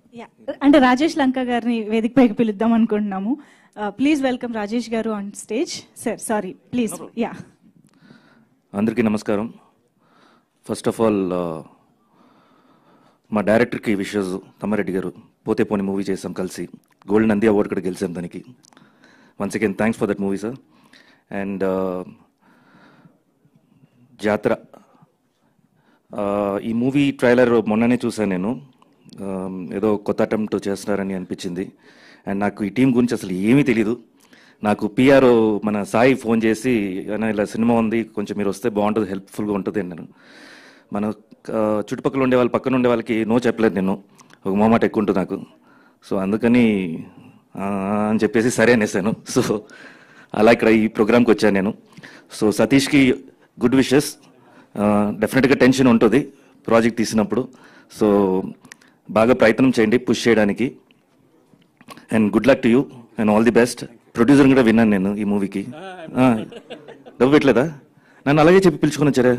yeah అంటే రాజేష్ లంక గారిని వేదిక పైకి పిలుద్దాం అనుకుంటున్నాము please welcome Rajesh garu on stage sir sorry please yeah అందరికీ నమస్కారం ఫస్ట్ ఆఫ్ ఆల్ మా డైరెక్టర్కి విషెస్ తమ్మారెడ్డి గారు పోతే పోని మూవీ చేసాం కలిసి గోల్డ్ నంది అవార్డు కూడా గెలిచాం దానికి once again thanks for that movie sir and Jathara Uh, ఈ మూవీ ట్రైలర్ మొన్ననే చూసాను నేను Um, ఏదో కొత్త అటెంప్ట్ చేస్తున్నారని అనిపించింది అండ్ నాకు ఈ టీం గురించి అసలు ఏమీ తెలీదు నాకు పిఆర్ మన సాయి ఫోన్ చేసి "అన్న, ఇలా సినిమా ఉంది కొంచెం మీరు వస్తే బాగుంటుంది హెల్ప్ఫుల్గా ఉంటుంది అన్నాను మన ఆ, చుట్టుపక్కల ఉండే వాళ్ళ పక్కన ఉండే వాళ్ళకి నో చెప్పలేదు నేను ఒక మోమాట ఎక్కువ ఉంటుంది నాకు సో అందుకని ఆ, అని చెప్పేసి సరే అనేసాను సో అలా ఇక్కడ ఈ ప్రోగ్రామ్కి వచ్చాను నేను సో సతీష్కి గుడ్ విషెస్ డెఫినెట్గా టెన్షన్ ఉంటుంది ప్రాజెక్ట్ తీసినప్పుడు సో బాగా ప్రయత్నం చేయండి పుష్ చేయడానికి and good luck to you and all the best producer కూడా విన్నాను నేను ఈ మూవీకి డబ్బు పెట్టలేదా నన్ను అలాగే చెప్పి పిలుచుకుని వచ్చారా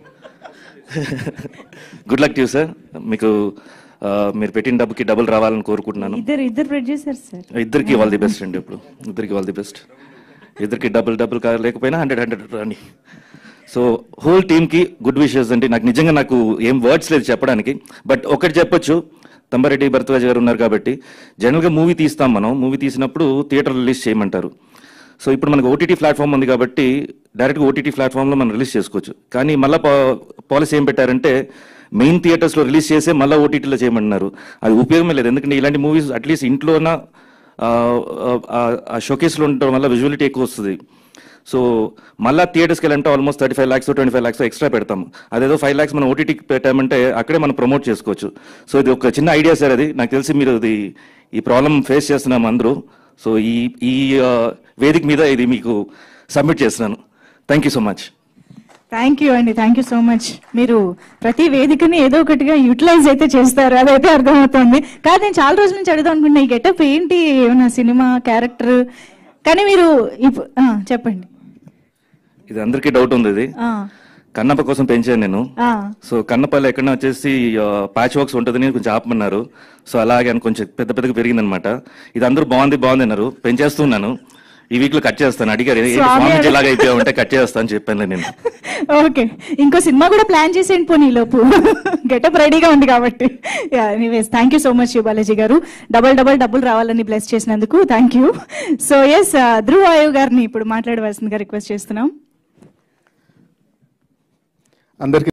good luck to you sir మీకు ఆ, మీరు పెట్టిన డబ్బుకి డబుల్ రావాలని కోరుకుంటున్నాను ఇద్దరు ఇద్దరు ప్రొడ్యూసర్ సార్ ఇద్దరికి ఆల్ ది బెస్ట్ అండి ఇప్పుడు ఇద్దరికి ఆల్ ది బెస్ట్ ఇద్దరికి డబుల్ డబుల్ కా లేకపోయినా హండ్రెడ్ హండ్రెడ్ రాని సో హోల్ టీమ్కి గుడ్ విషెస్ అండి నాకు నిజంగా నాకు ఏం వర్డ్స్ లేదు చెప్పడానికి బట్ ఒకటి చెప్పొచ్చు తంబారెడ్డి భరద్వాజ్ గారు ఉన్నారు కాబట్టి జనరల్గా మూవీ తీస్తాం మనం మూవీ తీసినప్పుడు థియేటర్ రిలీజ్ చేయమంటారు సో ఇప్పుడు మనకు ఓటీటీ ప్లాట్ఫామ్ ఉంది కాబట్టి డైరెక్ట్గా ఓటీటీ ప్లాట్ఫామ్లో మనం రిలీజ్ చేసుకోవచ్చు కానీ మళ్ళీ పాలసీ ఏం పెట్టారంటే మెయిన్ థియేటర్స్లో రిలీజ్ చేసే మళ్ళీ ఓటీటీలో చేయమంటున్నారు అది ఉపయోగమే లేదు ఎందుకంటే ఇలాంటి మూవీస్ అట్లీస్ట్ ఇంట్లోన ఆ షోకేస్లో ఉండటం వల్ల విజువలిటీ ఎక్కువ వస్తుంది సో మళ్ళా థియేటర్స్కి వెళ్ళంటే almost thirty five lakhs twenty five lakhs extra పెడతాం అదేదో ఫైవ్ ల్యాక్స్ మనం ఓటీటీకి పెట్టామంటే అక్కడే మనం ప్రమోట్ చేసుకోవచ్చు సో ఇది ఒక చిన్న ఐడియా సార్ అది నాకు తెలిసి మీరు ఇది ఈ ప్రాబ్లం ఫేస్ చేస్తున్నాం అందరూ సో ఈ ఈ ఆ, వేదిక మీద ఇది మీకు సబ్మిట్ చేస్తున్నాను thank you so much thank you అండి థ్యాంక్ యూ సో మచ్ మీరు ప్రతి వేదికని ఏదో ఒకటిగా యూటిలైజ్ అయితే చేస్తారు అదైతే అర్థమవుతుంది కాదు నేను చాలా రోజుల నుంచి అడుగుదాం అనుకున్నా ఈ గెటప్ ఏంటి ఏమన్నా సినిమా క్యారెక్టర్ కానీ మీరు ఇప్పు- ఆ, చెప్పండి ఇది అందరికీ డౌట్ ఉంది ఇది ఆ, కన్నప్ప కోసం పెంచాను నేను ఆ, సో కన్నపల్లి ఎక్కడ వచ్చేసి ప్యాచ్ వర్క్స్ ఉంటుందని కొంచెం ఆపమన్నారు సో అలాగే అని కొంచెం పెద్ద పెద్దగా పెరిగిందనమాట ఇది అందరూ బాగుంది బాగుంది అన్నారు పెంచేస్తున్నాను ఈ వీక్ లో కట్ చేస్తాను అడిగారు "ఏంటి స్వామి స్వామి అడు- ఇలాగ అయిపోయావు అంటే కట్ చేస్తాను చెప్పాను నేను ఓకే ఇంకో సినిమా కూడా ప్లాన్ చేసేయండి పోనీ ఈ లోపు గెటప్ రెడీగా ఉంది కాబట్టి anyways thank you so much Balaji garu double double డబ్బులు రావాలని బ్లెస్ చేసినందుకు thank you so S Dhruva ఆయువ్ గారిని ఇప్పుడు మాట్లాడవలసిందిగా రిక్వెస్ట్ చేస్తున్నాం అందరికీ